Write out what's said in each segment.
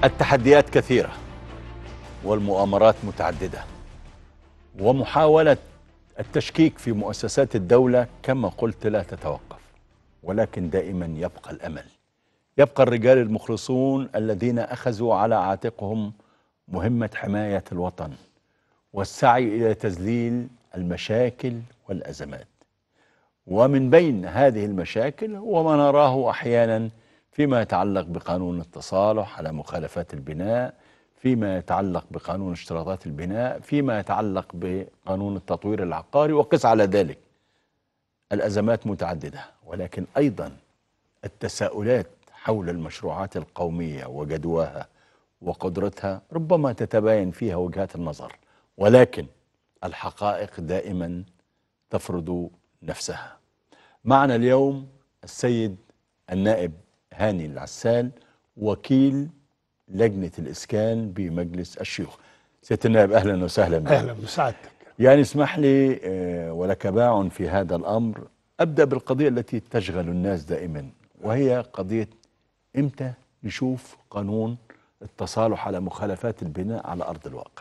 التحديات كثيرة والمؤامرات متعددة ومحاولة التشكيك في مؤسسات الدولة كما قلت لا تتوقف ولكن دائما يبقى الأمل يبقى الرجال المخلصون الذين أخذوا على عاتقهم مهمة حماية الوطن والسعي إلى تذليل المشاكل والأزمات ومن بين هذه المشاكل هو ما نراه أحيانا فيما يتعلق بقانون التصالح على مخالفات البناء فيما يتعلق بقانون اشتراطات البناء فيما يتعلق بقانون التطوير العقاري وقس على ذلك الأزمات متعددة ولكن أيضا التساؤلات حول المشروعات القومية وجدواها وقدرتها ربما تتباين فيها وجهات النظر ولكن الحقائق دائما تفرض نفسها معنا اليوم السيد النائب هاني العسال وكيل لجنة الإسكان بمجلس الشيوخ سيادة النائب أهلا وسهلا بك اهلا بسعادتك يعني اسمح لي آه، ولك باع في هذا الأمر أبدأ بالقضية التي تشغل الناس دائما وهي قضية إمتى نشوف قانون التصالح على مخالفات البناء على أرض الواقع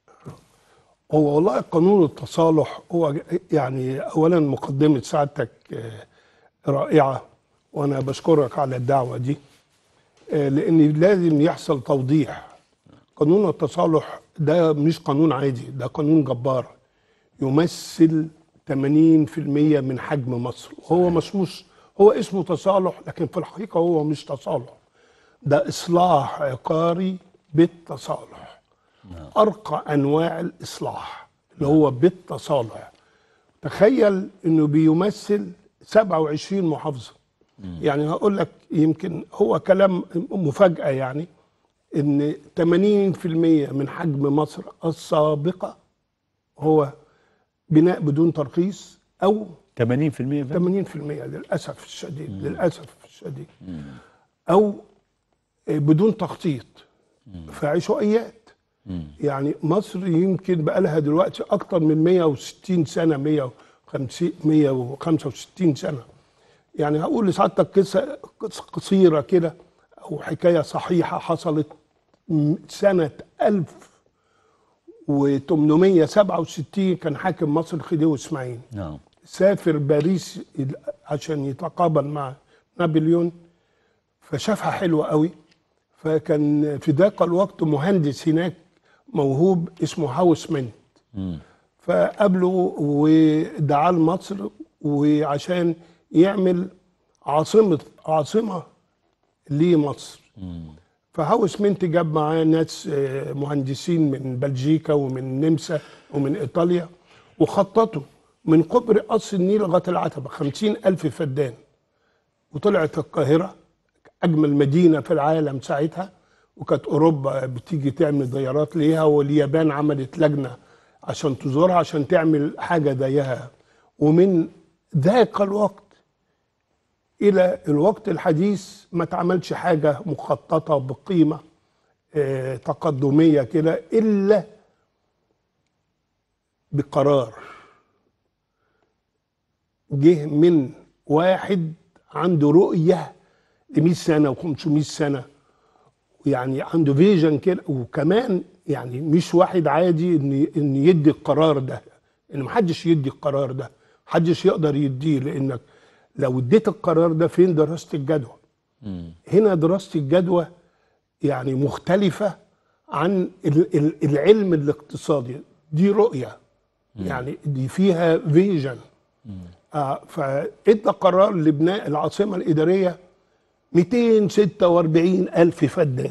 هو والله قانون التصالح هو ج- يعني اولا مقدمه سعادتك آه، رائعه وانا بشكرك على الدعوه دي آه، لان لازم يحصل توضيح قانون التصالح ده مش قانون عادي ده قانون جبار يمثل 80% من حجم مصر هو مسموش هو اسمه تصالح لكن في الحقيقه هو مش تصالح ده اصلاح عقاري بالتصالح ارقى انواع الاصلاح اللي هو بالتصالح تخيل انه بيمثل 27 محافظه يعني هقول لك يمكن هو كلام مفاجاه يعني ان 80% من حجم مصر السابقه هو بناء بدون ترخيص او 80% فهم؟ 80% للاسف الشديد للاسف الشديد او بدون تخطيط في عشوائيات يعني مصر يمكن بقى لها دلوقتي اكتر من 160 سنه 150 165 سنه يعني هقول لسعادتك قصه قصة قصيره كده او حكايه صحيحه حصلت م- سنه 1867 كان حاكم مصر خديوي اسماعيل نعم سافر باريس ال- عشان يتقابل مع نابليون فشافها حلوة قوي فكان في ذاك الوقت مهندس هناك موهوب اسمه هاوسمان فقابله ودعاه لمصر وعشان يعمل عاصمة عاصمة لمصر فهاوس منت جاب معاه ناس آه، مهندسين من بلجيكا ومن النمسا ومن إيطاليا وخططوا من كوبري قصر النيل لغاية العتبة خمسين ألف فدان وطلعت القاهرة أجمل مدينة في العالم ساعتها وكانت أوروبا بتيجي تعمل زيارات ليها واليابان عملت لجنة عشان تزورها عشان تعمل حاجة زيها ومن ذاك الوقت الى الوقت الحديث ما تعملش حاجه مخططه بقيمه آه، تقدميه كده الا بقرار جه من واحد عنده رؤيه ل 100 سنه و500 سنه يعني عنده فيجن كده وكمان يعني مش واحد عادي ان ان يدي القرار ده ان محدش يدي القرار ده محدش يقدر يديه لانك لو اديت القرار ده فين دراسه الجدوى هنا دراسه الجدوى يعني مختلفه عن ال- ال- العلم الاقتصادي دي رؤيه يعني دي فيها فيجن آه فادى قرار لبناء العاصمه الاداريه 246 الف فدان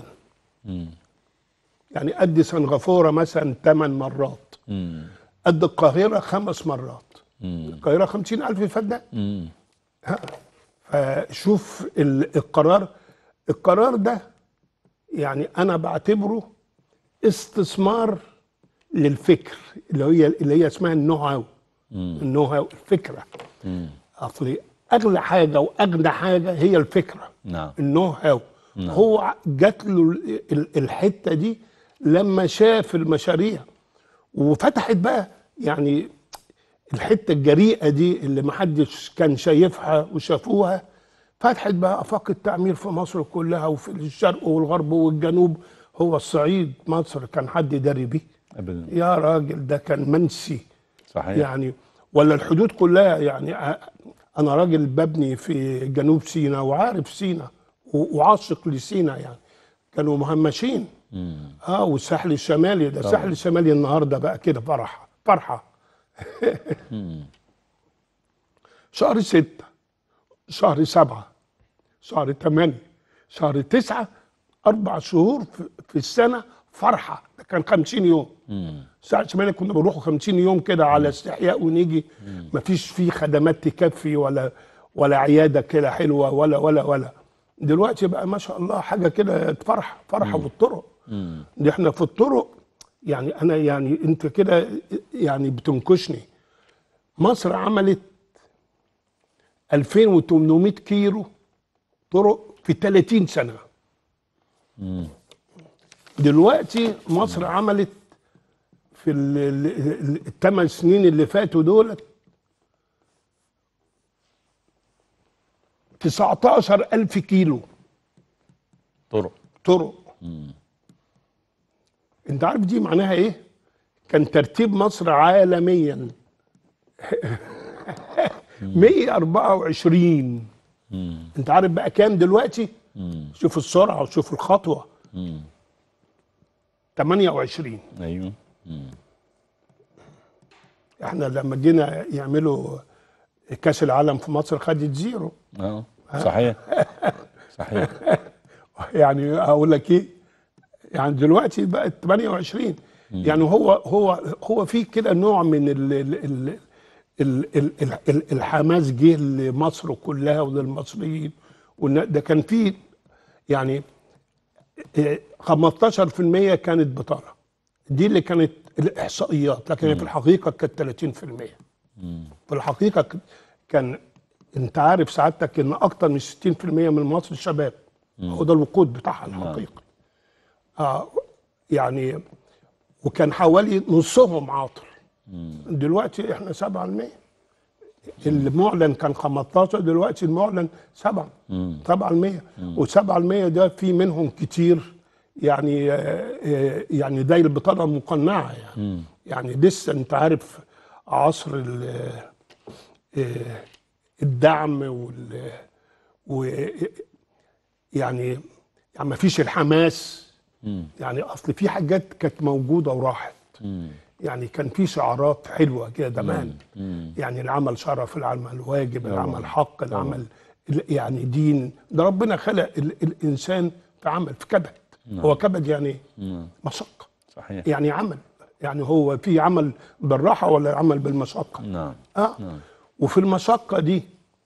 يعني قد سنغافوره مثلا ثمان مرات قد القاهره خمس مرات القاهره 50 الف فدان ها. فشوف ال- القرار القرار ده يعني انا بعتبره استثمار للفكر اللي هي اللي هي اسمها النو هاو النو هاو الفكره اصل اغلى حاجه واجدى حاجه هي الفكره نعم. النو هاو هو جات له ال- ال- الحته دي لما شاف المشاريع وفتحت بقى يعني الحته الجريئه دي اللي محدش كان شايفها وشافوها فتحت بقى افاق التعمير في مصر كلها وفي الشرق والغرب والجنوب هو الصعيد مصر كان حد يدري بيه ابدا يا راجل ده كان منسي صحيح يعني ولا الحدود كلها يعني ع- انا راجل ببني في جنوب سيناء وعارف سيناء و- وعاشق لسيناء يعني كانوا مهمشين مم. اه والساحل الشمالي ده الساحل الشمالي النهارده بقى كده فرحه فرحه مم. شهر ستة شهر سبعة شهر ثمانية شهر تسعة أربع شهور في- في السنة فرحة ده كان خمسين يوم مم. ساعة زمان كنا بنروحوا 50 يوم كده على استحياء ونيجي مفيش فيه خدمات تكفي ولا ولا عيادة كده حلوة ولا ولا ولا دلوقتي بقى ما شاء الله حاجة كده فرحة فرحة بالطرق مم. دي احنا في الطرق يعني انا يعني انت كده يعني بتنكشني مصر عملت 2800 كيلو طرق في 30 سنة مم. دلوقتي مصر عملت في الثمان سنين اللي فاتوا دول 19 ألف كيلو طرق طرق انت عارف دي معناها ايه كان ترتيب مصر عالميا 124 مم. انت عارف بقى كام دلوقتي مم. شوف السرعه وشوف الخطوه مم. 28 ايوه مم. احنا لما جينا يعملوا كاس العالم في مصر خدت زيرو اه صحيح صحيح يعني اقول لك ايه يعني دلوقتي بقت 28 يعني هو هو هو في كده نوع من ال ال ال ال ال ال ال الحماس جه لمصر كلها وللمصريين والن- ده كان في يعني إيه، 15% كانت بطاله دي اللي كانت الاحصائيات لكن هي في الحقيقه كانت 30% في الحقيقه ك- كان انت عارف سعادتك ان اكتر من 60% من مصر شباب هو ده الوقود بتاعها الحقيقي آه يعني وكان حوالي نصهم عاطل دلوقتي احنا 7% المعلن كان 15 دلوقتي المعلن 7 7% و7% ده في منهم كتير يعني آه، آه، يعني ده البطاقه المقنعه يعني يعني لسه انت عارف عصر ال- آه، الدعم وال و يعني يعني ما فيش الحماس يعني اصل في حاجات كانت موجوده وراحت يعني كان في شعارات حلوه كده زمان يعني العمل شرف العمل واجب العمل حق العمل ال- يعني دين ده ربنا خلق ال الانسان في عمل في كبد هو كبد يعني إيه؟ مشقه صحيح يعني عمل يعني هو في عمل بالراحه ولا عمل بالمشقه نعم اه وفي المشقه دي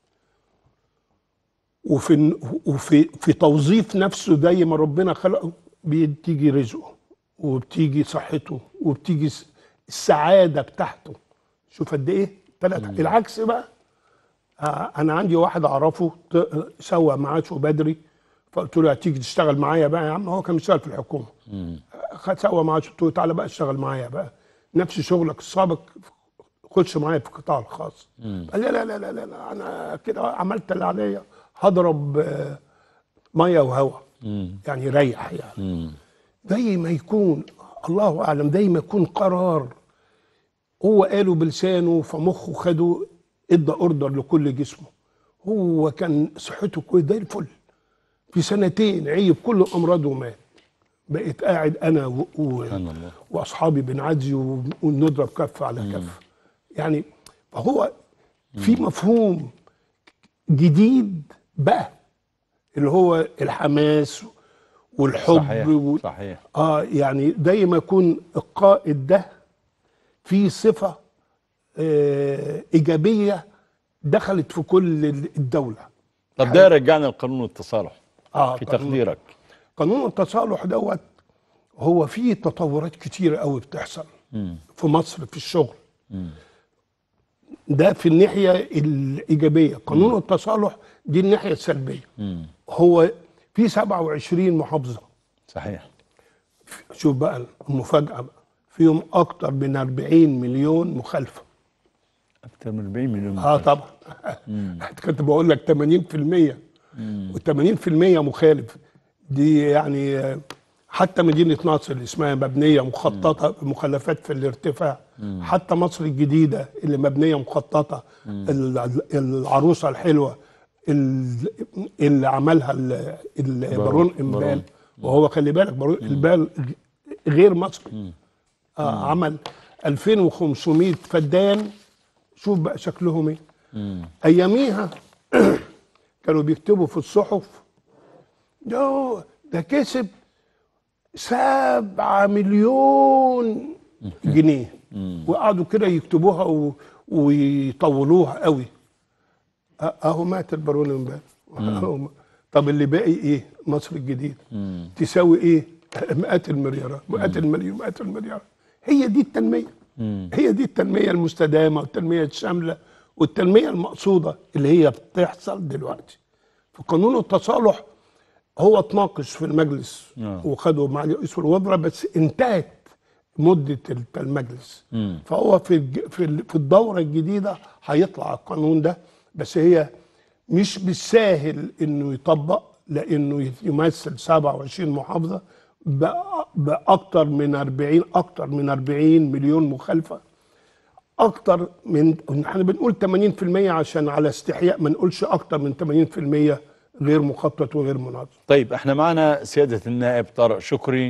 وفي وفي في توظيف نفسه زي ما ربنا خلقه بتيجي رزقه وبتيجي صحته وبتيجي س- السعاده بتاعته شوف قد ايه ثلاث العكس بقى آه انا عندي واحد اعرفه ت- سوى معاشه بدري فقلت له هتيجي تشتغل معايا بقى يا عم هو كان بيشتغل في الحكومه خد سوى معاشه قلت له تعالى بقى اشتغل معايا بقى نفس شغلك السابق خش معايا في القطاع الخاص قال لي لا لا لا لا, لا انا كده عملت اللي عليا هضرب آه، ميه وهواء يعني ريح يعني زي ما يكون الله اعلم زي ما يكون قرار هو قاله بلسانه فمخه خده ادى اوردر لكل جسمه هو كان صحته كويس زي الفل في سنتين عيب كل امراضه ومات بقيت قاعد انا و... و... سبحان الله واصحابي بنعزي و- ونضرب كف على كف يعني فهو في مفهوم جديد بقى اللي هو الحماس والحب صحيح و... صحيح اه يعني زي ما يكون القائد ده في صفه آه ايجابيه دخلت في كل الدوله طب ده رجعنا لقانون التصالح اه في قانون- تقديرك قانون التصالح دوت هو فيه تطورات كتيرة قوي بتحصل في مصر في الشغل ده في الناحية الإيجابية قانون التصالح دي الناحية السلبية هو في 27 محافظة صحيح شوف بقى المفاجأة بقى فيهم أكتر من 40 مليون مخالفة اكثر من 40 مليون اه طبعا كنت بقول لك 80% و80% مخالف دي يعني آه، حتى مدينه ناصر اللي اسمها مبنيه مخططه مخلفات في الارتفاع حتى مصر الجديده اللي مبنيه مخططه ال- العروسه الحلوه ال- اللي عملها ال- البارون امبال وهو خلي بالك بارون امبال غير مصري آه عمل 2500 فدان شوف بقى شكلهم ايه اياميها كانوا بيكتبوا في الصحف ده ده كسب سبعة مليون جنيه وقعدوا كده يكتبوها و... ويطولوها قوي أ- اهو مات البارون امبارح أهو م- طب اللي باقي ايه مصر الجديد تساوي ايه مئات المليارات مئات المليون مئات المليارات هي دي التنميه هي دي التنميه المستدامه والتنميه الشامله والتنميه المقصوده اللي هي بتحصل دلوقتي في قانون التصالح هو اتناقش في المجلس آه. وخده مع رئيس الوزراء بس انتهت مده الت- المجلس فهو في الج- في ال- في الدوره الجديده هيطلع القانون ده بس هي مش بالساهل انه يطبق لانه يمثل 27 محافظه بأ- باكتر من 40 اكتر من 40 مليون مخالفه اكتر من احنا بنقول 80% عشان على استحياء ما نقولش اكتر من 80% غير مخطط وغير منظم طيب احنا معنا سيادة النائب طارق شكري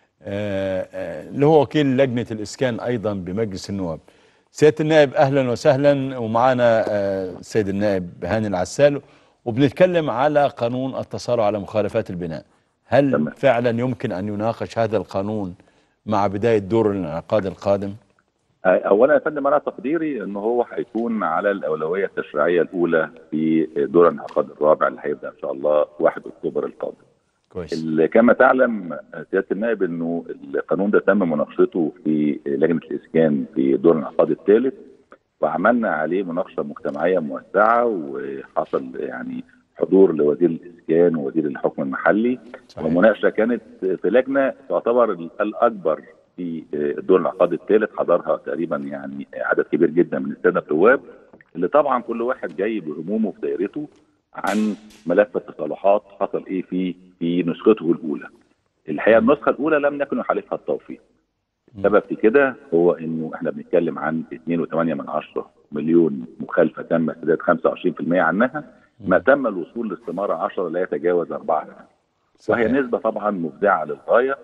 آه، آه، اللي هو وكيل لجنة الإسكان أيضا بمجلس النواب سيادة النائب أهلا وسهلا ومعنا آه، السيد النائب هاني العسال وبنتكلم على قانون التصارع على مخالفات البناء هل تمام. فعلا يمكن أن يناقش هذا القانون مع بداية دور الانعقاد القادم اولا يا فندم انا تقديري ان هو هيكون على الاولويه التشريعيه الاولى في دور الانعقاد الرابع اللي هيبدا ان شاء الله 1 اكتوبر القادم. كويس ال- كما تعلم سياده النائب انه القانون ده تم مناقشته في لجنه الاسكان في دور الانعقاد الثالث وعملنا عليه مناقشه مجتمعيه موسعه وحصل يعني حضور لوزير الاسكان ووزير الحكم المحلي صحيح. ومناقشه كانت في لجنه تعتبر الاكبر في الدور الانعقاد الثالث حضرها تقريبا يعني عدد كبير جدا من الساده النواب اللي طبعا كل واحد جاي بهمومه في دايرته عن ملف التصالحات حصل ايه فيه في نسخته الاولى. الحقيقه النسخه الاولى لم يكن يحالفها التوفيق. السبب في كده هو انه احنا بنتكلم عن 2.8 من عشرة مليون مخالفه تم سداد 25% عنها ما تم الوصول لاستماره 10 لا يتجاوز 4 وهي صحيح. نسبه طبعا مفزعه للغايه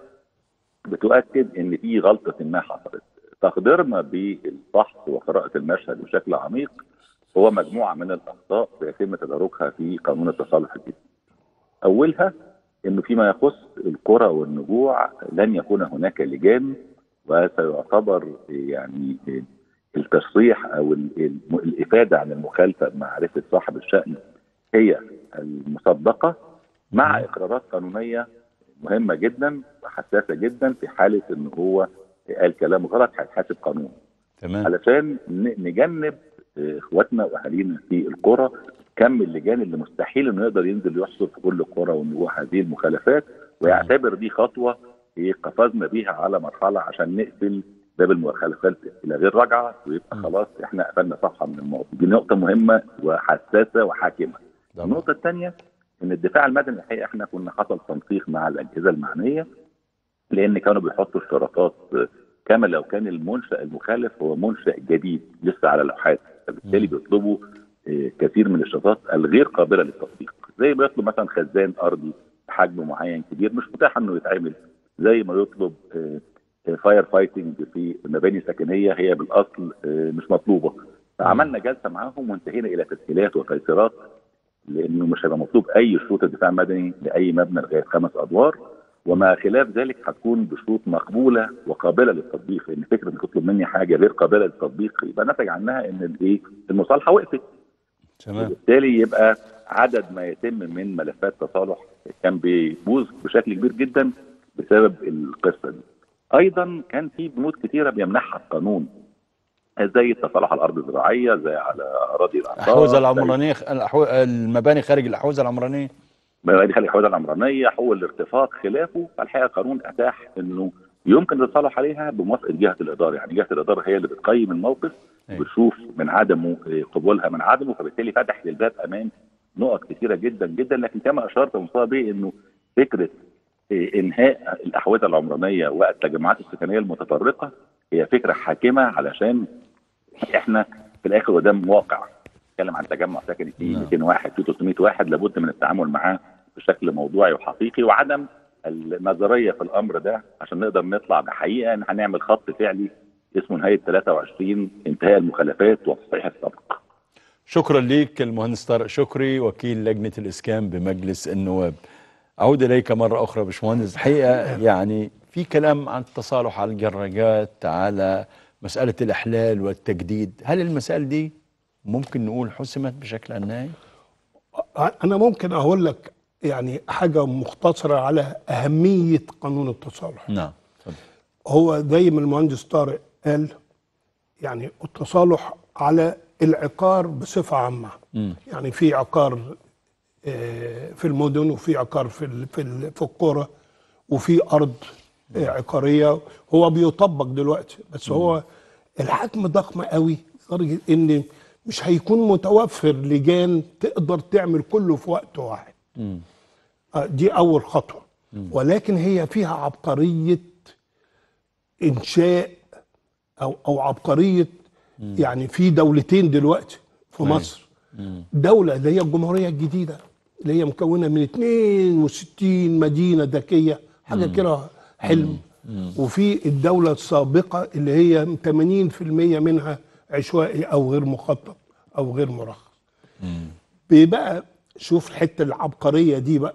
بتؤكد ان في غلطه ما حصلت تقديرنا بالفحص وقراءه المشهد بشكل عميق هو مجموعه من الاخطاء سيتم تداركها في قانون التصالح الجديد. اولها انه فيما يخص القرى والنجوع لن يكون هناك لجان وسيعتبر يعني التصريح او ال- ال- الافاده عن المخالفه بمعرفه صاحب الشان هي المصدقه مع اقرارات قانونيه مهمه جدا وحساسه جدا في حاله ان هو قال كلام غلط هيتحاسب قانون تمام علشان ن- نجنب آه، اخواتنا واهالينا في القرى كم اللجان اللي مستحيل انه يقدر ينزل يحصر في كل القرى ونجوع هذه المخالفات ويعتبر دي خطوه إيه، قفزنا بيها على مرحله عشان نقفل باب المخالفات الى غير رجعه ويبقى خلاص احنا قفلنا صفحه من الموضوع دي نقطه مهمه وحساسه وحاكمه طبعا. النقطه الثانيه ان الدفاع المدني الحقيقه احنا كنا حصل تنسيق مع الاجهزه المعنيه لان كانوا بيحطوا اشتراطات آه، كما لو كان المنشا المخالف هو منشا جديد لسه على لوحات فبالتالي بيطلبوا آه، كثير من الاشتراطات الغير قابله للتطبيق زي ما يطلب مثلا خزان ارضي بحجم معين كبير مش متاح انه يتعمل زي ما يطلب فاير فايتنج في مباني سكنيه هي بالاصل آه، مش مطلوبه فعملنا جلسه معاهم وانتهينا الى تسهيلات وتيسيرات لانه مش هيبقى مطلوب اي شروط دفاع مدني لاي مبنى لغايه خمس ادوار وما خلاف ذلك هتكون بشروط مقبوله وقابله للتطبيق لان فكره انك تطلب مني حاجه غير قابله للتطبيق يبقى نتج عنها ان الايه المصالحه وقفت تمام وبالتالي يبقى عدد ما يتم من ملفات تصالح كان بيبوظ بشكل كبير جدا بسبب القصه دي. ايضا كان في بنود كثيره بيمنحها القانون زي التصالح على الارض الزراعيه زي على اراضي الاعصار الأحوزة العمرانية الأحو... المباني خارج الأحوزة العمرانية مبادئ خلي الحوزه العمرانيه حقوق الارتفاق خلافه فالحقيقه القانون اتاح انه يمكن التصالح عليها بموافقه جهه الاداره يعني جهه الاداره هي اللي بتقيم الموقف أيوة. بتشوف من عدمه آه، قبولها من عدمه فبالتالي فتح للباب امام نقط كثيره جدا جدا لكن كما اشرت يا مصطفى بيه انه فكره إيه، انهاء الاحوزه العمرانيه والتجمعات السكنيه المتفرقه هي فكره حاكمه علشان احنا في الاخر قدام واقع نتكلم عن تجمع سكني فيه نعم. 200 واحد فيه 300 واحد لابد من التعامل معاه بشكل موضوعي وحقيقي وعدم النظريه في الامر ده عشان نقدر نطلع بحقيقه ان هنعمل خط فعلي اسمه نهايه 23 انتهاء المخالفات والتصحيح السابق. شكرا ليك المهندس طارق شكري وكيل لجنة الإسكان بمجلس النواب أعود إليك مرة أخرى باشمهندس الحقيقة يعني في كلام عن التصالح على الجراجات على مسألة الإحلال والتجديد هل المسائل دي ممكن نقول حسمت بشكل نهائي؟ انا ممكن اقول لك يعني حاجه مختصره على اهميه قانون التصالح نعم اتفضل. هو زي ما المهندس طارق قال يعني التصالح على العقار بصفه عامه مم. يعني في عقار آه، في المدن وفي عقار في ال- في ال- في القرى وفي ارض آه، عقاريه هو بيطبق دلوقتي بس هو الحجم ضخم قوي لدرجه ان مش هيكون متوفر لجان تقدر تعمل كله في وقت واحد مم. آه، دي اول خطوه ولكن هي فيها عبقريه انشاء او او عبقريه يعني في دولتين دلوقتي في أيوة. مصر دوله اللي هي الجمهوريه الجديده اللي هي مكونه من 62 مدينه ذكيه حاجه كده حلم وفي الدوله السابقه اللي هي 80% منها عشوائي او غير مخطط او غير مرخص بيبقى شوف الحته العبقريه دي بقى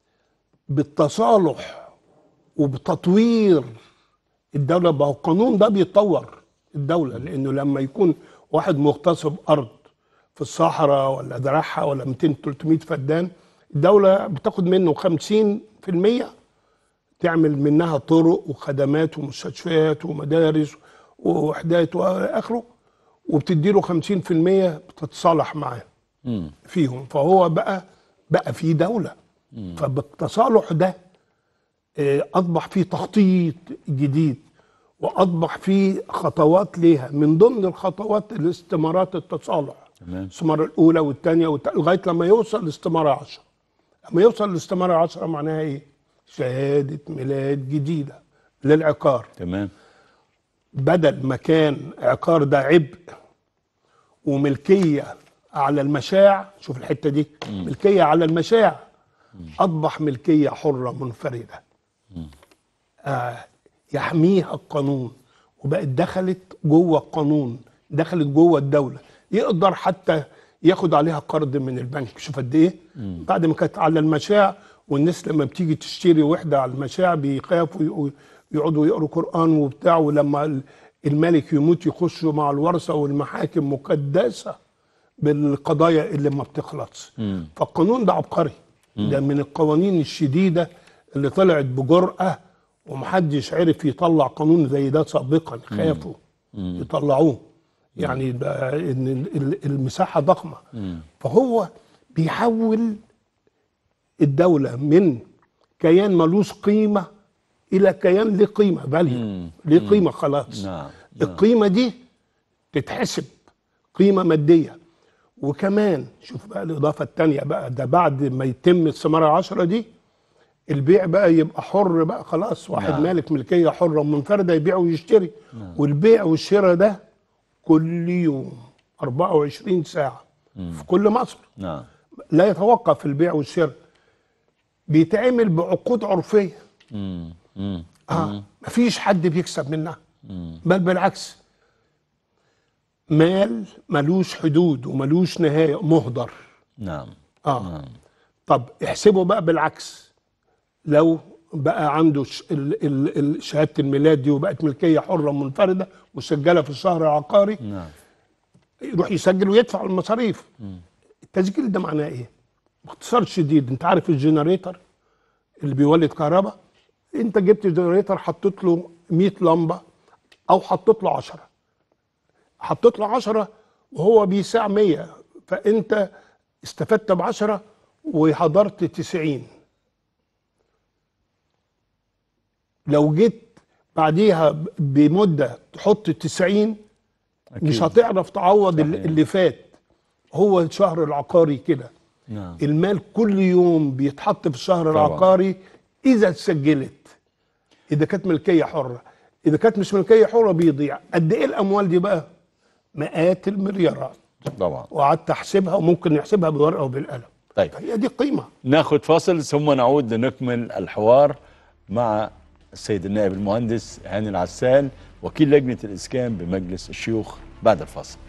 بالتصالح وبتطوير الدوله بقى القانون ده بيتطور الدوله لانه لما يكون واحد مغتصب ارض في الصحراء ولا زرعها ولا 200 300 فدان الدوله بتاخد منه 50% تعمل منها طرق وخدمات ومستشفيات ومدارس ووحدات واخره وبتدي له 50% بتتصالح معاه مم. فيهم فهو بقى بقى في دولة فبالتصالح ده آه، أصبح في تخطيط جديد وأصبح في خطوات ليها من ضمن الخطوات الاستمارات التصالح تمام الاستمارة الأولى والثانية والت- لغاية لما يوصل لاستمارة 10 لما يوصل لاستمارة 10 معناها إيه؟ شهادة ميلاد جديدة للعقار تمام بدل ما كان عقار ده عبء وملكيه على المشاع شوف الحته دي ملكيه على المشاع اصبح ملكيه حره منفرده آه يحميها القانون وبقت دخلت جوه القانون دخلت جوه الدوله يقدر حتى ياخد عليها قرض من البنك شوف قد ايه بعد ما كانت على المشاع والناس لما بتيجي تشتري وحده على المشاع بيخافوا يقو- يقعدوا يقروا قران وبتاع ولما ال- الملك يموت يخشوا مع الورثه والمحاكم مقدسه بالقضايا اللي ما بتخلص فالقانون ده عبقري ده من القوانين الشديده اللي طلعت بجرأه ومحدش عرف يطلع قانون زي ده سابقا خافوا يطلعوه يعني بقى ان ال- المساحه ضخمه فهو بيحول الدوله من كيان ملوش قيمه الى كيان ليه قيمه فاليو ليه قيمه خلاص نعم نعم. القيمه دي تتحسب قيمه ماديه وكمان شوف بقى الاضافه الثانيه بقى ده بعد ما يتم الثمره 10 دي البيع بقى يبقى حر بقى خلاص واحد نعم. مالك ملكيه حره منفرده يبيع ويشتري والبيع والشراء ده كل يوم 24 ساعه في كل مصر نعم لا يتوقف البيع والشراء بيتعمل بعقود عرفيه مم. مم. اه مفيش حد بيكسب منها بل بالعكس مال ملوش حدود وملوش نهايه مهدر نعم اه طب احسبه بقى بالعكس لو بقى عنده ش- ال- ال- ال- شهاده الميلاد دي وبقت ملكيه حره منفرده مسجله في الشهر العقاري نعم يروح يسجل ويدفع المصاريف التسجيل ده معناه ايه باختصار شديد انت عارف الجنريتور اللي بيولد كهرباء انت جبت جنريتور حطيت له 100 لمبه او حطيت له 10 حطيت له 10 وهو بيساع 100 فانت استفدت ب 10 وحضرت 90 لو جيت بعديها ب- بمده تحط 90 أكيد. مش هتعرف تعوض اللي صحيح. اللي فات هو الشهر العقاري كده نعم المال كل يوم بيتحط في الشهر طبعاً. العقاري اذا اتسجلت اذا كانت ملكيه حره اذا كانت مش ملكيه حره بيضيع قد ايه الاموال دي بقى مئات المليارات طبعا وقعدت احسبها وممكن نحسبها بالورقه وبالقلم طيب هي دي قيمه ناخد فاصل ثم نعود لنكمل الحوار مع السيد النائب المهندس هاني العسال وكيل لجنة الإسكان بمجلس الشيوخ بعد الفاصل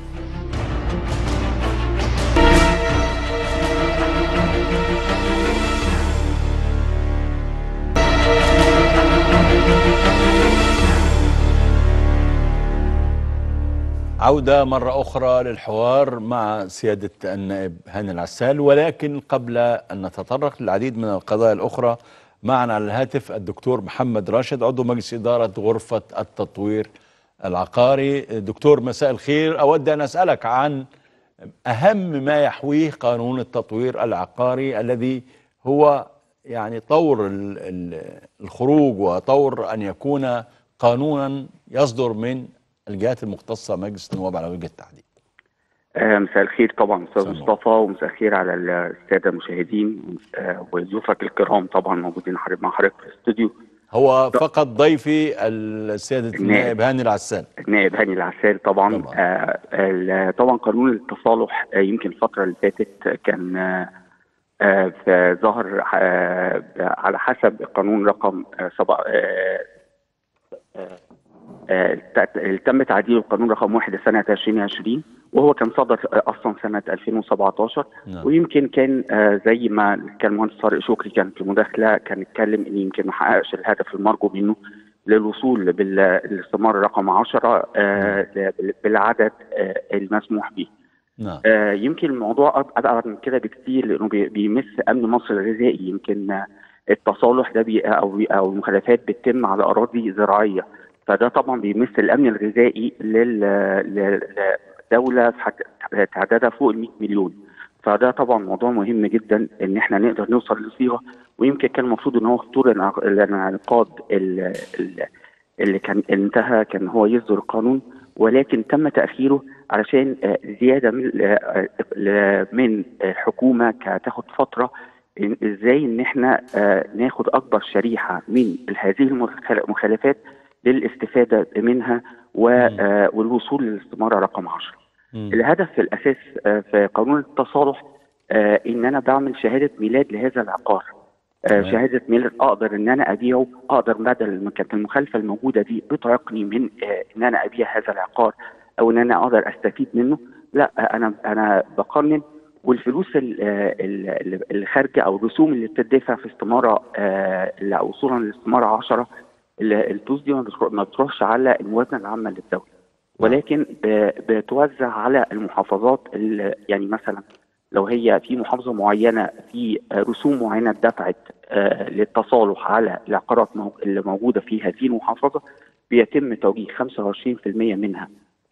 عودة مرة أخرى للحوار مع سيادة النائب هاني العسال ولكن قبل أن نتطرق للعديد من القضايا الأخرى معنا على الهاتف الدكتور محمد راشد عضو مجلس إدارة غرفة التطوير العقاري دكتور مساء الخير أود أن أسألك عن أهم ما يحويه قانون التطوير العقاري الذي هو يعني طور ال- ال- الخروج وطور أن يكون قانونا يصدر من الجهات المختصة مجلس النواب على وجه التحديد آه، مساء الخير طبعا استاذ مساء النور. مصطفى ومساء الخير على الساده المشاهدين آه، وضيوفك الكرام طبعا موجودين حضرتك مع حضرتك في الاستوديو هو فقط ضيفي السيادة النائب هاني العسال النائب هاني العسال طبعا طبعاً. آه ال- طبعا قانون التصالح آه يمكن الفتره اللي فاتت كان آه آه في ظهر آه على حسب القانون رقم آه سبع آه آه آه تت- تم تعديل القانون رقم واحد سنة 2020 وهو كان صدر آه، أصلا سنة 2017 نعم. ويمكن كان آه، زي ما كان المهندس طارق شكري كان في المداخلة كان اتكلم إن يمكن ما حققش الهدف المرجو منه للوصول بالاستثمار رقم 10 آه، بال- بالعدد آه، المسموح به نعم آه، يمكن الموضوع أب- ابعد من كده بكتير لانه بي- بيمس امن مصر الغذائي يمكن آه، التصالح ده بي او بي او المخالفات بتتم على اراضي زراعيه فده طبعا بيمس الامن الغذائي لل- للدوله في حد- تعدادها فوق ال 100 مليون فده طبعا موضوع مهم جدا ان احنا نقدر نوصل لصيغه ويمكن كان المفروض ان هو خطور الانعق- الانعقاد ال- ال- اللي كان انتهى كان هو يصدر القانون ولكن تم تاخيره علشان آه، زياده من آه، آه، من الحكومه كتاخد فتره إن- ازاي ان احنا آه، ناخد اكبر شريحه من هذه المخال- المخالفات للاستفاده منها و- آه، والوصول للاستماره رقم 10 مم. الهدف في الاساس آه، في قانون التصالح آه، ان انا بعمل شهاده ميلاد لهذا العقار آه، تمام. شهاده ميلاد اقدر ان انا ابيعه اقدر بدل ما كانت المخالفه الموجوده دي بتعيقني من آه، ان انا ابيع هذا العقار او ان انا اقدر استفيد منه لا آه، انا انا بقنن والفلوس ال- آه، ال- ال- اللي خارجه او الرسوم اللي بتدفع في استماره آه، اللي وصولا للاستماره 10 ال- الفلوس دي ما بتروح- ما بتروحش على الموازنه العامه للدوله ولكن ب- بتوزع على المحافظات ال- يعني مثلا لو هي في محافظه معينه في آه، رسوم معينه اتدفعت آه، للتصالح على العقارات مو- اللي موجوده في هذه المحافظه بيتم توجيه 25% منها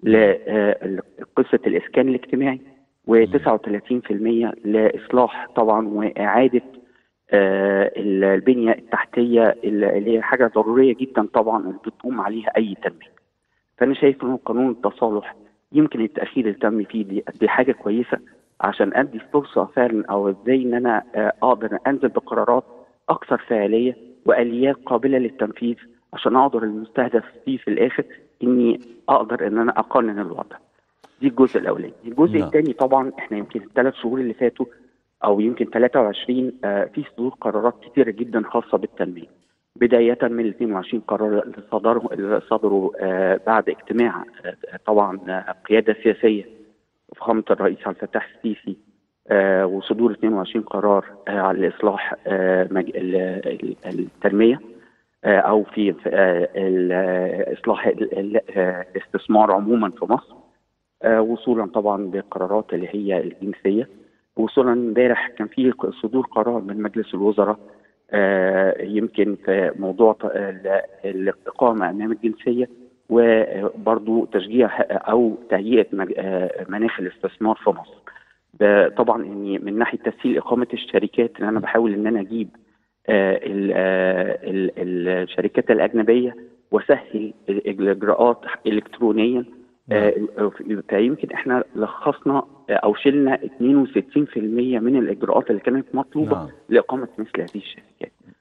لقصه الاسكان الاجتماعي و39% لاصلاح طبعا واعاده آه، البنيه التحتيه اللي هي حاجه ضروريه جدا طبعا اللي بتقوم عليها اي تنميه. فانا شايف ان قانون التصالح يمكن التاخير اللي تم فيه دي, دي حاجه كويسه عشان ادي فرصه فعلا او ازاي ان انا آه، اقدر انزل بقرارات اكثر فاعليه واليات قابله للتنفيذ عشان اقدر المستهدف فيه في الاخر اني اقدر ان انا اقنن الوضع. دي الجزء الاولاني، الجزء نعم. الثاني طبعا احنا يمكن الثلاث شهور اللي فاتوا او يمكن 23 آه، في صدور قرارات كتيره جدا خاصه بالتنميه. بدايه من ال 22 قرار اللي صدروا اللي صدروا آه، بعد اجتماع آه، طبعا آه، قياده سياسيه فخامه الرئيس عبد الفتاح السيسي آه، وصدور 22 قرار آه، على الاصلاح آه، مج- ال- ال- التنميه آه، او في في، آه، ال- آه، اصلاح ال- ال- آه، الاستثمار عموما في مصر آه، وصولا طبعا بالقرارات اللي هي الجنسيه وصولا امبارح كان في صدور قرار من مجلس الوزراء آه، يمكن في موضوع ط- ال- الاقامه امام الجنسيه وبرضو تشجيع او تهيئه مج- آه، مناخ الاستثمار في مصر. ب- طبعا اني من ناحيه تسهيل اقامه الشركات ان انا بحاول ان انا اجيب آه، ال- آه، ال- الشركات الاجنبيه واسهل ال- الاجراءات الكترونيا آه، فيمكن احنا لخصنا آه، او شلنا 62% من الاجراءات اللي كانت مطلوبه نعم. لاقامه مثل هذه الشركات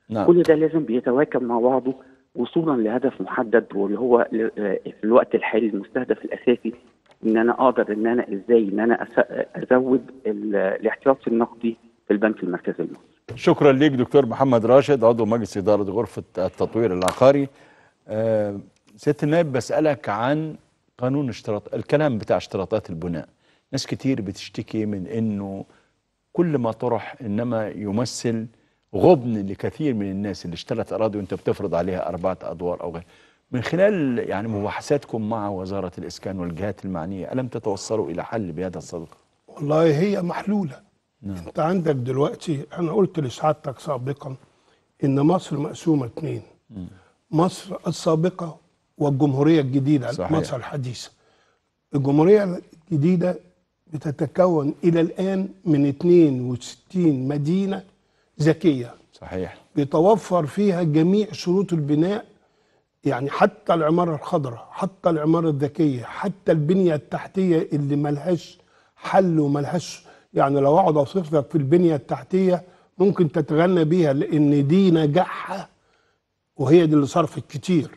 نعم. كل ده لازم بيتواكب مع بعضه وصولا لهدف محدد واللي هو ل- آه، في الوقت الحالي المستهدف الاساسي ان انا اقدر ان انا ازاي ان انا أس- ازود ال- الاحتياطي النقدي في البنك المركزي المصري شكرا ليك دكتور محمد راشد عضو مجلس إدارة غرفة التطوير العقاري آه، سيادة النائب بسألك عن قانون اشتراط الكلام بتاع اشتراطات البناء ناس كتير بتشتكي من انه كل ما طرح انما يمثل غبن لكثير من الناس اللي اشترت اراضي وانت بتفرض عليها اربعه ادوار او غير من خلال يعني مباحثاتكم مع وزاره الاسكان والجهات المعنيه الم تتوصلوا الى حل بهذا الصدد؟ والله هي محلولة انت عندك دلوقتي انا قلت لسعادتك سابقا ان مصر مقسومة اتنين مصر السابقة والجمهورية الجديدة صحيح. مصر الحديثة الجمهورية الجديدة بتتكون إلى الآن من 62 مدينة ذكية صحيح بيتوفر فيها جميع شروط البناء يعني حتى العمارة الخضراء حتى العمارة الذكية حتى البنية التحتية اللي ملهاش حل وملهاش يعني لو اقعد اوصف لك في البنية التحتية ممكن تتغنى بيها لان دي نجاحها وهي دي اللي صرفت كتير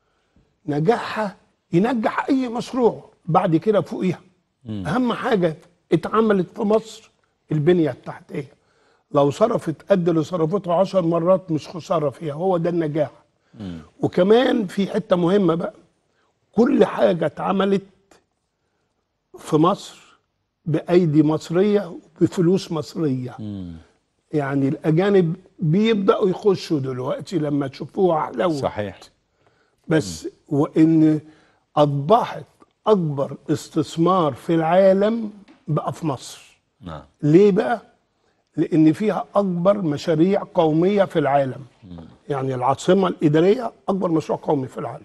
نجاحها ينجح اي مشروع بعد كده فوقيها اهم حاجة اتعملت في مصر البنية التحتية لو صرفت قد اللي صرفته عشر مرات مش خسارة فيها هو ده النجاح وكمان في حتة مهمة بقى كل حاجة اتعملت في مصر بأيدي مصرية وبفلوس مصرية يعني الأجانب بيبدأوا يخشوا دلوقتي لما تشوفوها حلوة صحيح بس وإن أصبحت أكبر استثمار في العالم بقى في مصر نعم ليه بقى؟ لأن فيها أكبر مشاريع قومية في العالم يعني العاصمة الإدارية أكبر مشروع قومي في العالم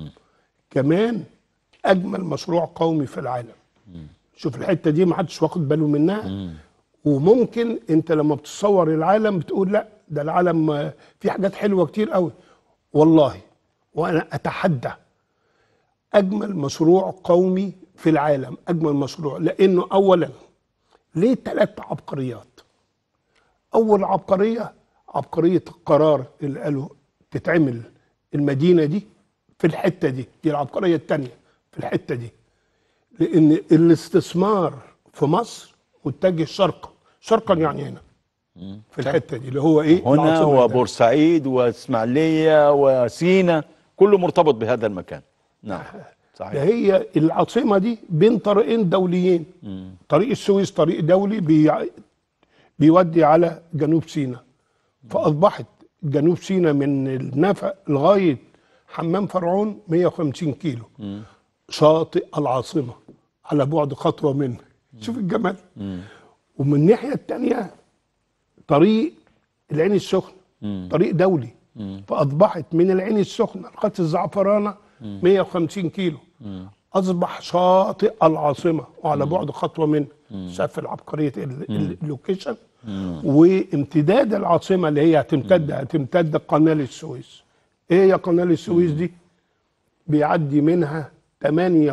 كمان أجمل مشروع قومي في العالم شوف الحتة دي ما حدش واخد باله منها وممكن أنت لما بتصور العالم بتقول لا ده العالم آه، فيه حاجات حلوة كتير قوي والله وأنا أتحدى أجمل مشروع قومي في العالم أجمل مشروع لأنه أولا ليه ثلاث عبقريات اول عبقريه عبقريه القرار اللي قالوا تتعمل المدينه دي في الحته دي دي العبقريه الثانيه في الحته دي لان الاستثمار في مصر متجه شرقا شرقا يعني هنا في الحته دي اللي هو ايه هنا العاصمة الإدارية. وبورسعيد واسماعيليه وسينا كله مرتبط بهذا المكان نعم ده صحيح هي العاصمه دي بين طريقين دوليين طريق السويس طريق دولي بي بيودي على جنوب سيناء فاصبحت جنوب سيناء من النفق لغايه حمام فرعون 150 كيلو شاطئ العاصمه على بعد خطوه منه شوف الجمال ومن الناحيه الثانيه طريق العين السخنه طريق دولي فاصبحت من العين السخنه لغايه الزعفرانه 150 كيلو اصبح شاطئ العاصمه وعلى بعد خطوه منه شاف العبقريه ال- ال- اللوكيشن وامتداد العاصمه اللي هي هتمتد هتمتد قناه السويس ايه هي قناه السويس دي بيعدي منها 28%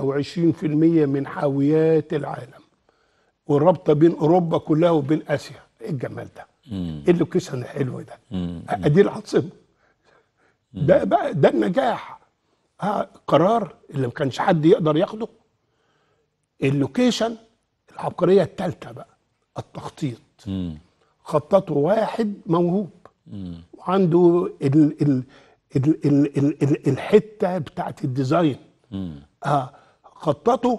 من حاويات العالم والرابطه بين اوروبا كلها وبين اسيا ايه الجمال ده ايه اللوكيشن الحلو ده ادي العاصمه ده بقى ده النجاح اه قرار اللي ما كانش حد يقدر ياخده اللوكيشن العبقريه الثالثه بقى التخطيط خططه واحد موهوب وعنده ال ال ال ال ال ال الحته بتاعت الديزاين اه خططه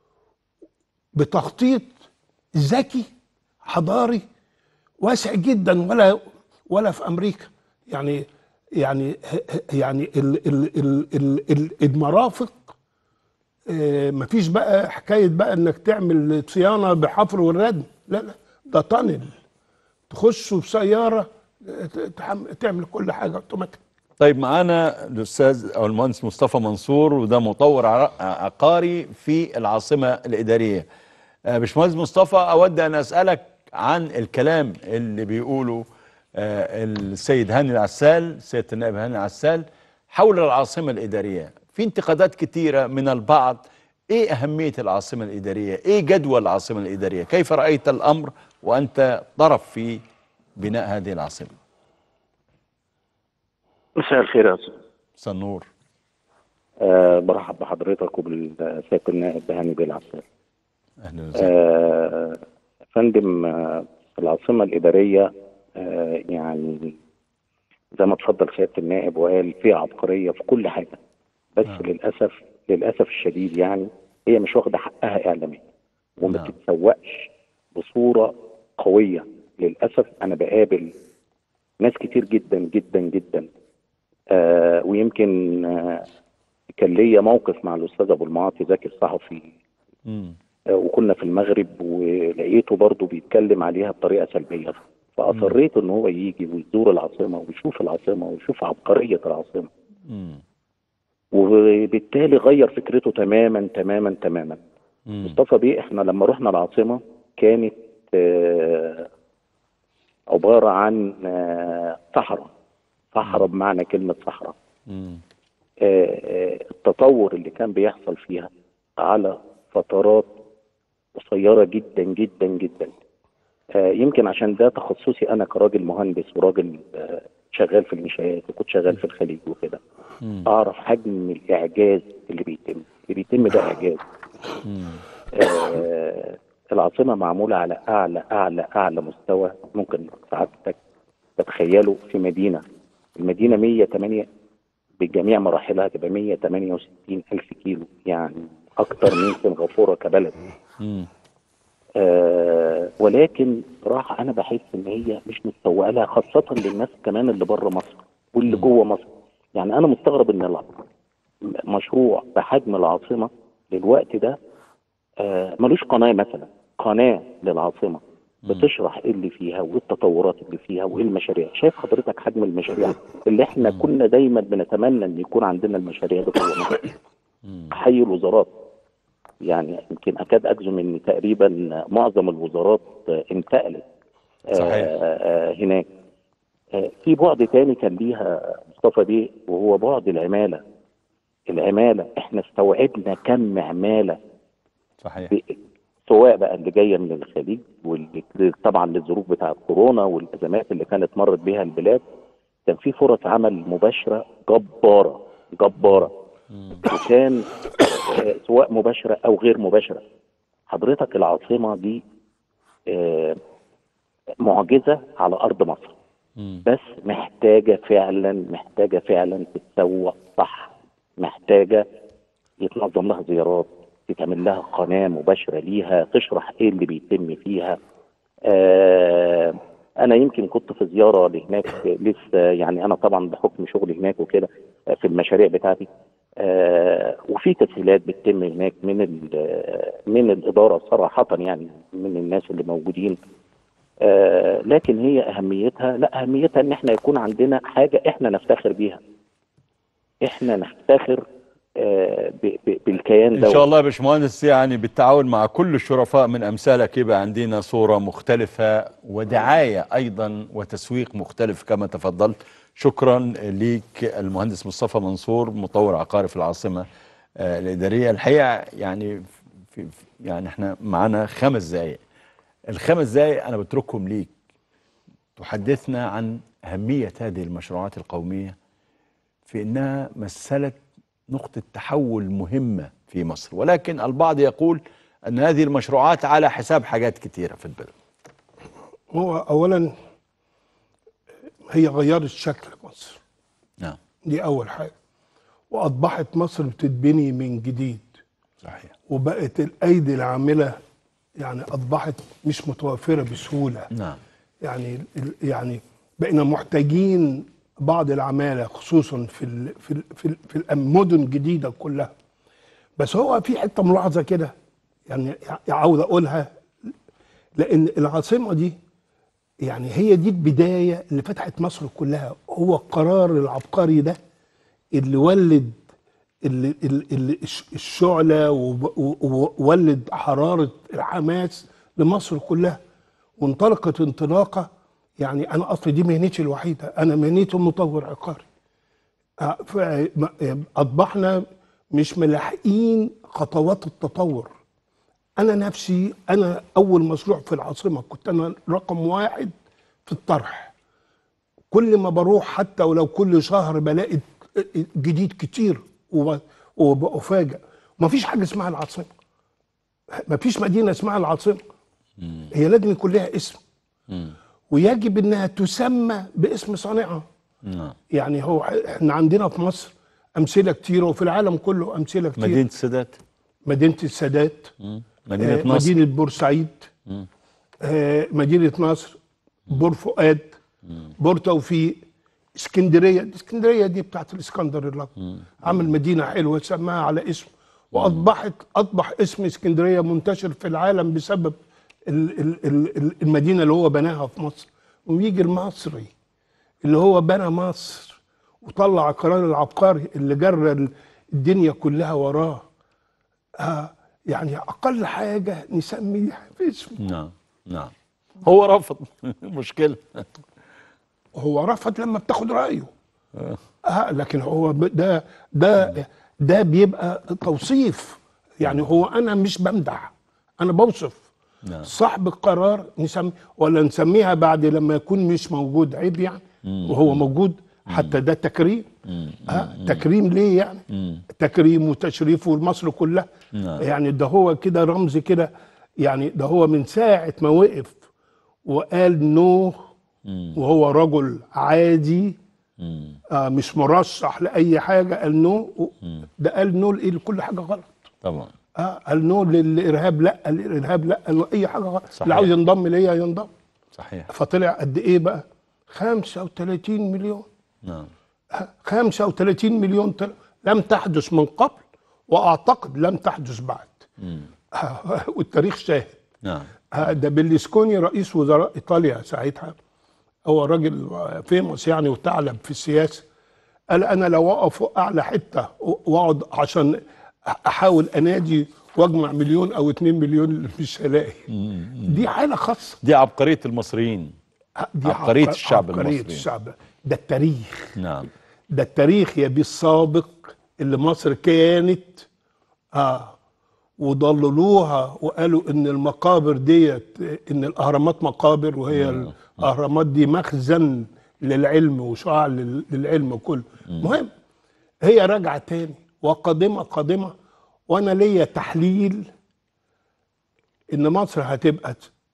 بتخطيط ذكي حضاري واسع جدا ولا ولا في امريكا يعني يعني يعني ال ال ال ال ال المرافق آه، مفيش بقى حكايه بقى انك تعمل صيانه بحفر والردم لا لا ده تانل تخش بسياره آه، تحم- تعمل كل حاجه اوتوماتيك طيب معانا الاستاذ او المهندس مصطفى منصور وده مطور ع- عقاري في العاصمه الاداريه آه، باشمهندس مصطفى اود ان اسالك عن الكلام اللي بيقوله آه، السيد هاني العسال سياده النائب هاني العسال حول العاصمه الاداريه في انتقادات كثيره من البعض ايه اهميه العاصمه الاداريه ايه جدوى العاصمه الاداريه كيف رايت الامر وانت طرف في بناء هذه العاصمه مساء الخير يا استاذ سنور أه برحب بحضرتك وبالسيد النائب هاني بيه العسال اهلا وسهلا أه فندم آه، في العاصمه الاداريه أه يعني زي ما اتفضل سياده النائب وقال في عبقريه في كل حاجه بس نعم. للاسف للاسف الشديد يعني هي مش واخده حقها اعلاميا وما نعم. تتسوقش بصوره قويه للاسف انا بقابل ناس كتير جدا جدا جدا آه ويمكن آه كان ليا موقف مع الاستاذ ابو المعاطي زكي الصحفي مم. آه وكنا في المغرب ولقيته برضه بيتكلم عليها بطريقه سلبيه فاصريت ان هو يجي ويزور العاصمه ويشوف العاصمه ويشوف عبقريه العاصمه مم. وبالتالي غير فكرته تماما تماما تماما مم. مصطفى بيه احنا لما رحنا العاصمه كانت آه، عباره عن آه، صحراء صحراء بمعنى كلمه صحراء مم. آه، آه، التطور اللي كان بيحصل فيها على فترات قصيره جدا جدا جدا آه، يمكن عشان ده تخصصي انا كراجل مهندس وراجل آه، شغال في الانشاءات وكنت شغال في الخليج وكده مم. اعرف حجم الاعجاز اللي بيتم اللي بيتم ده اعجاز مم. آه، العاصمه معموله على اعلى اعلى اعلى مستوى ممكن سعادتك تتخيله في مدينه المدينه 108 بجميع مراحلها تبقى 168 الف كيلو يعني اكتر من سنغافوره كبلد مم. آه ولكن صراحه انا بحس ان هي مش متسوقه لها خاصه للناس كمان اللي بره مصر واللي جوه مصر يعني انا مستغرب ان الع- مشروع بحجم العاصمه للوقت ده آه ملوش قناه مثلا قناه للعاصمه بتشرح ايه اللي فيها وايه التطورات اللي فيها وايه المشاريع شايف حضرتك حجم المشاريع اللي احنا كنا دايما بنتمنى ان يكون عندنا المشاريع دي جوه مصر حي الوزارات يعني يمكن اكاد اجزم ان تقريبا معظم الوزارات آه، انتقلت آه، صحيح. آه، هناك آه، في بعد تاني كان ليها مصطفى بيه وهو بعد العماله العماله احنا استوعبنا كم عماله صحيح ب- سواء بقى اللي جايه من الخليج واللي طبعا للظروف بتاعه كورونا والازمات اللي كانت مرت بها البلاد كان في فرص عمل مباشره جباره جباره وكان آه، سواء مباشره او غير مباشره حضرتك العاصمه دي آه، معجزه على ارض مصر مم. بس محتاجه فعلا محتاجه فعلا تتسوق صح محتاجه يتنظم لها زيارات يتعمل لها قناه مباشره ليها تشرح ايه اللي بيتم فيها آه انا يمكن كنت في زياره لهناك لسه يعني انا طبعا بحكم شغلي هناك وكده آه، في المشاريع بتاعتي آه وفي تسهيلات بتتم هناك من ال- من الاداره صراحه يعني من الناس اللي موجودين آه لكن هي اهميتها لا اهميتها ان احنا يكون عندنا حاجه احنا نفتخر بيها احنا نفتخر آه ب- ب- بالكيان ده ان شاء الله يا باشمهندس يعني بالتعاون مع كل الشرفاء من امثالك يبقى عندنا صوره مختلفه ودعايه ايضا وتسويق مختلف كما تفضلت شكرا ليك المهندس مصطفى منصور مطور عقاري في العاصمه آه، الاداريه الحقيقه يعني في في- يعني احنا معانا خمس دقائق الخمس دقائق انا بتركهم ليك تحدثنا عن اهميه هذه المشروعات القوميه في انها مثلت نقطة تحول مهمة في مصر ولكن البعض يقول أن هذه المشروعات على حساب حاجات كثيرة في البلد هو اولا هي غيرت شكل مصر نعم دي اول حاجه واصبحت مصر بتتبني من جديد صحيح وبقت الايدي العامله يعني اصبحت مش متوفره بسهوله نعم يعني ال- يعني بقينا محتاجين بعض العماله خصوصا في ال في ال في, ال في المدن الجديده كلها بس هو في حته ملاحظه كده يعني عاوز اقولها لان العاصمه دي يعني هي دي البدايه اللي فتحت مصر كلها هو القرار العبقري ده اللي ولد اللي اللي الش- الشعله وب- و- وولد حراره الحماس لمصر كلها وانطلقت انطلاقه يعني انا اصلي دي مهنتي الوحيده انا مهنتي مطور عقاري آه، ف- م- اصبحنا مش ملاحقين خطوات التطور انا نفسي انا اول مشروع في العاصمه كنت انا رقم واحد في الطرح كل ما بروح حتى ولو كل شهر بلاقي جديد كتير وب- وبفاجئ مفيش حاجه اسمها العاصمه مفيش مدينه اسمها العاصمه هي لازم يكون لها اسم ويجب انها تسمى باسم صانعها نعم يعني هو احنا عندنا في مصر امثله كتيره وفي العالم كله امثله كتير مدينه السادات مدينه السادات مدينه آه، نصر مدينه بورسعيد آه، مدينه نصر بور فؤاد بور توفيق اسكندريه اسكندريه دي بتاعت الاسكندر الاكبر عمل مدينه حلوه سماها على اسمه واصبحت اصبح اسم اسكندريه منتشر في العالم بسبب ال- ال- ال- ال- المدينه اللي هو بناها في مصر ويجي المصري اللي هو بنى مصر وطلع قرار العبقري اللي جرى ال- الدنيا كلها وراه آه يعني اقل حاجه نسميها باسمه نعم نعم هو رفض مشكله هو رفض لما بتاخد رايه آه لكن هو ب- ده ده ده بيبقى توصيف يعني هو انا مش بمدح انا بوصف نعم. صاحب القرار نسمي ولا نسميها بعد لما يكون مش موجود عيب يعني وهو موجود حتى ده تكريم آه تكريم ليه يعني تكريم وتشريف لمصر كلها نعم. يعني ده هو كده رمز كده يعني ده هو من ساعة ما وقف وقال نو وهو رجل عادي آه مش مرشح لأي حاجة قال نو ده قال نو لإيه لكل حاجة غلط طبعا اه قال نو للإرهاب لا الإرهاب لا قال أي حاجة غلط صحيح. اللي عاوز ينضم ليا ينضم صحيح فطلع قد إيه بقى 35 مليون نعم 35 مليون طلع لم تحدث من قبل واعتقد لم تحدث بعد والتاريخ شاهد نعم آه، ده بيرلسكوني رئيس وزراء ايطاليا ساعتها هو راجل فيموس يعني وثعلب في السياسه قال انا لو اقف اعلى حته واقعد عشان احاول انادي واجمع مليون او اتنين مليون مش هلاقي دي حاله خاصه دي عبقريه المصريين دي عبقرية عبق- الشعب عبقرية المصري. الشعب ده التاريخ نعم ده التاريخ يا بيه السابق اللي مصر كانت اه وضللوها وقالوا ان المقابر ديت ان الاهرامات مقابر وهي الاهرامات دي مخزن للعلم وشعاع لل- للعلم كله مهم هي راجعه تاني وقادمه قادمه وانا ليا تحليل ان مصر هتبقى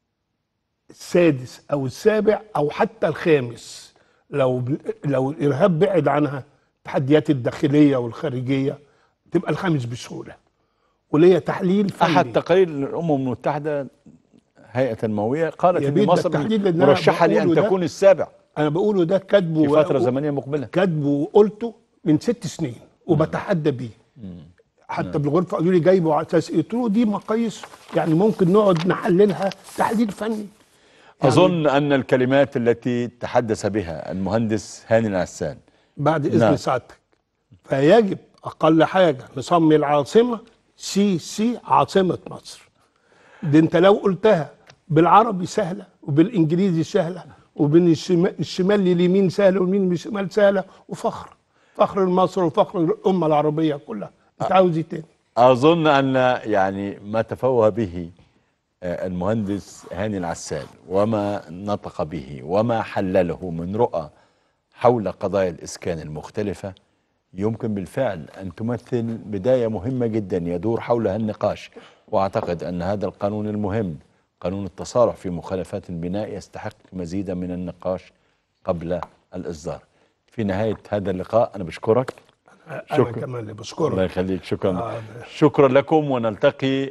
السادس او السابع او حتى الخامس لو لو الارهاب بعد عنها التحديات الداخليه والخارجيه تبقى الخامس بسهوله وليا تحليل فني احد تقارير الامم المتحده هيئه المئويه قالت يا ان بيت ده مصر التحديد اللي أنا مرشحه لان بقوله ده. تكون السابع انا بقوله ده كاتبه في فتره و- زمنيه مقبله كاتبه وقلته من ست سنين وبتحدى بيه حتى بالغرفه قالوا لي جايبه على اساس إيه؟ قلت له دي مقاييس يعني ممكن نقعد نحللها تحليل فني يعني اظن ان الكلمات التي تحدث بها المهندس هاني العسان بعد اذن نعم. سعادتك فيجب اقل حاجه نسمي العاصمه سي سي عاصمه مصر دي انت لو قلتها بالعربي سهله وبالانجليزي سهله وبين الشمال, الشمال لليمين سهله واليمين للشمال سهله وفخر فخر لمصر وفخر الامه العربيه كلها انت عاوز ايه تاني اظن ان يعني ما تفوه به آه، المهندس هاني العسال وما نطق به وما حلله من رؤى حول قضايا الاسكان المختلفه يمكن بالفعل ان تمثل بدايه مهمه جدا يدور حولها النقاش واعتقد ان هذا القانون المهم قانون التصارع في مخالفات البناء يستحق مزيدا من النقاش قبل الاصدار في نهايه هذا اللقاء انا بشكرك انا شكرا. كمان اللي الله بشكرك يخليك شكرا آه. شكرا لكم ونلتقي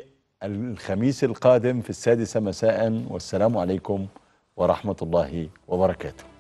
الخميس القادم في السادسة مساء والسلام عليكم ورحمة الله وبركاته